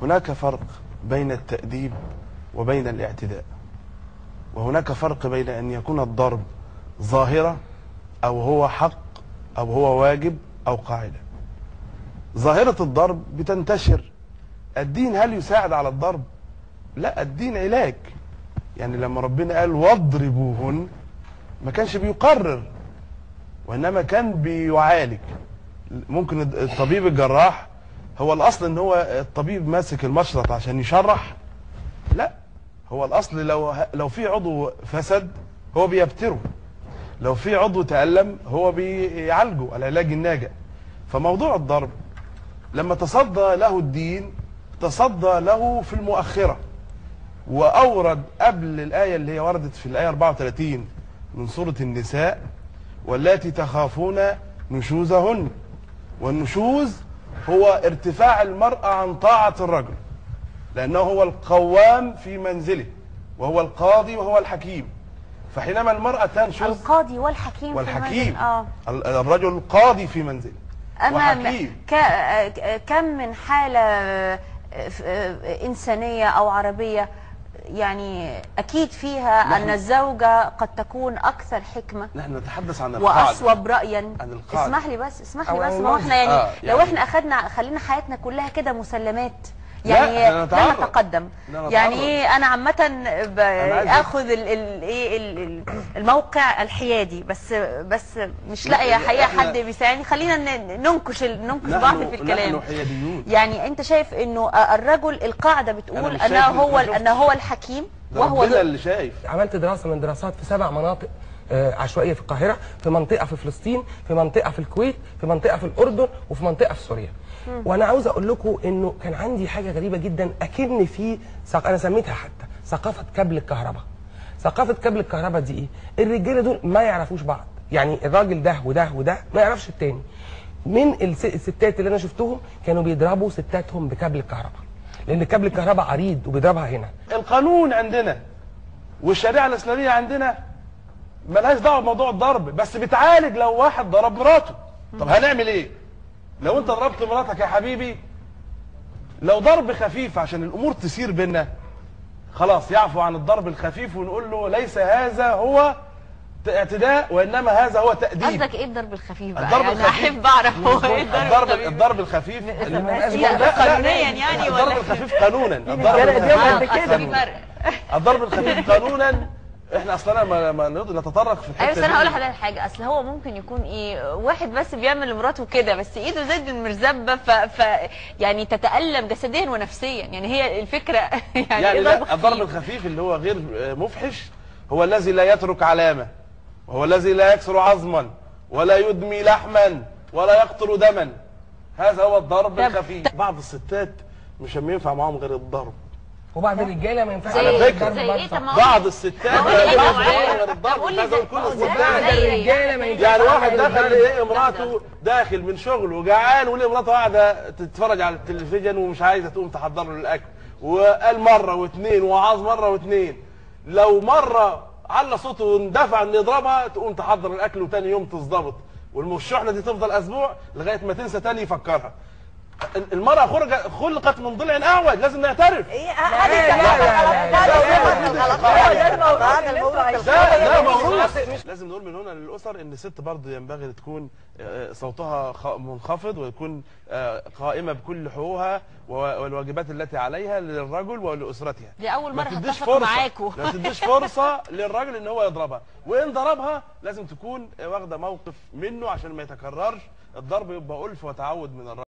هناك فرق بين التأديب وبين الاعتداء وهناك فرق بين أن يكون الضرب ظاهرة أو هو حق أو هو واجب أو قاعدة ظاهرة الضرب بتنتشر الدين هل يساعد على الضرب لا الدين علاج يعني لما ربنا قال واضربوهن ما كانش بيقرر وانما كان بيعالج ممكن الطبيب الجراح هو الاصل ان هو الطبيب ماسك المشرط عشان يشرح لا هو الاصل لو لو في عضو فسد هو بيبتره لو في عضو تألم هو بيعالجه العلاج الناجع فموضوع الضرب لما تصدى له الدين تصدى له في المؤخرة وأورد قبل الآية اللي هي وردت في الآية 34 من سورة النساء واللاتي تخافون نشوزهن والنشوز هو ارتفاع المرأة عن طاعة الرجل لأنه هو القوام في منزله وهو القاضي وهو الحكيم فحينما المرأة تنشز القاضي والحكيم في والحكيم المنزل. اه ال- الرجل قاضي في منزله أمام وحكيم ك... آه، كم من حالة آه، آه، إنسانية أو عربية يعني أكيد فيها نحن- أن الزوجة قد تكون أكثر حكمة نحن نتحدث عن القاعدة واصوب رايا عن القاعدة. اسمح لي بس اسمح لي أو بس عن ما هو احنا يعني, آه، لو يعني- احنا اخذنا خلينا حياتنا كلها كده مسلمات لا، يعني إحنا لن نتعرض. نتقدم لا يعني نتعرض. ايه انا عامه ب- عايز- اخذ ال- ال- ايه ال- ال- الموقع الحيادي بس بس مش لاقيه لا، حقيقه إحنا- حد بيساعدني خلينا ن- ننكش ال- ننكش نحن- بعض في الكلام نحن حياديون يعني انت شايف انه الرجل القاعده أنا بتقول مش انه شايف- هو ما شفتش. انه هو الحكيم ده وهو ربنا ضد اللي شايف عملت دراسه من دراسات في سبع مناطق آه، عشوائيه في القاهره في منطقه في فلسطين في منطقه في الكويت في منطقه في الاردن وفي منطقه في سوريا وانا عاوز اقول لكم انه كان عندي حاجه غريبه جدا اكن في ثق- انا سميتها حتى ثقافه كابل الكهرباء ثقافه كابل الكهرباء دي ايه الرجاله دول ما يعرفوش بعض يعني الراجل ده وده وده ما يعرفش التاني من الس- الستات اللي انا شفتهم كانوا بيضربوا ستاتهم بكابل الكهرباء لان كابل الكهرباء عريض وبيضربها هنا القانون عندنا والشريعه الاسلاميه عندنا ملهاش دعوه بموضوع الضرب بس بتعالج لو واحد ضرب مراته طب هنعمل ايه لو انت ضربت مراتك يا حبيبي لو ضرب خفيف عشان الامور تسير بينا خلاص يعفو عن الضرب الخفيف ونقول له ليس هذا هو اعتداء وانما هذا هو تاديب قصدك ايه الضرب الخفيف بقى الضرب يعني الخفيف احب اعرف هو ايه الضرب الخفيف؟ الضرب الخفيف لا، لا، لا، قانونيا يعني الضرب ولا الخفيف قانونا الضرب الجلد يوم قد الخفيف كده. في فرق الضرب الخفيف قانونا احنا اصلا ما ما نقدر نتطرق في الحته ايوه بس انا دي. هقول لحضرتك حاجه اصل هو ممكن يكون ايه واحد بس بيعمل لمراته كده بس ايده زي المرزبه ف... ف يعني تتالم جسديا ونفسيا يعني هي الفكره يعني, يعني ايه لا ضرب الضرب خفيف؟ الخفيف اللي هو غير مفحش هو الذي لا يترك علامه وهو الذي لا يكسر عظما ولا يدمي لحما ولا يقطر دما هذا هو الضرب طب- الخفيف بعض الستات مش ينفع معاهم غير الضرب وبعض الرجاله ما ينفعش زي على فكرة. الضرب زي برضه. ايه طب ما هو- بعض الستات طب ما قول لي ينفعش زي- معاهم غير طب الضرب قول مش لي عايز زي- اقول كل ما هو زي- الستات بعض زي- الرجاله ما ينفعش يعني واحد معاهم دخل الضرب. لقى مراته داخل من شغل وجعان ولقى مراته قاعده تتفرج على التلفزيون ومش عايزه تقوم تحضر له الاكل وقال مره واثنين وعاظ مره واثنين لو مره على صوته واندفع ان يضربها تقوم تحضر الاكل وتاني يوم تظبط والشحنه دي تفضل اسبوع لغايه ما تنسى تاني يفكرها المرأة خرج خلقت من ضلع أعوج لازم نعترف ده ده موروث لازم نقول من هنا للاسر ان الست برضه ينبغي تكون آه، صوتها خ- منخفض ويكون آه، قائمه بكل حقوقها و- والواجبات التي عليها للرجل ولاسرتها دي اول ما مره تديش هتفق فرصه معاكم ما تديش فرصه للراجل ان هو يضربها وان ضربها لازم تكون واخده موقف منه عشان ما يتكررش الضرب يبقى الف وتعود من الراجل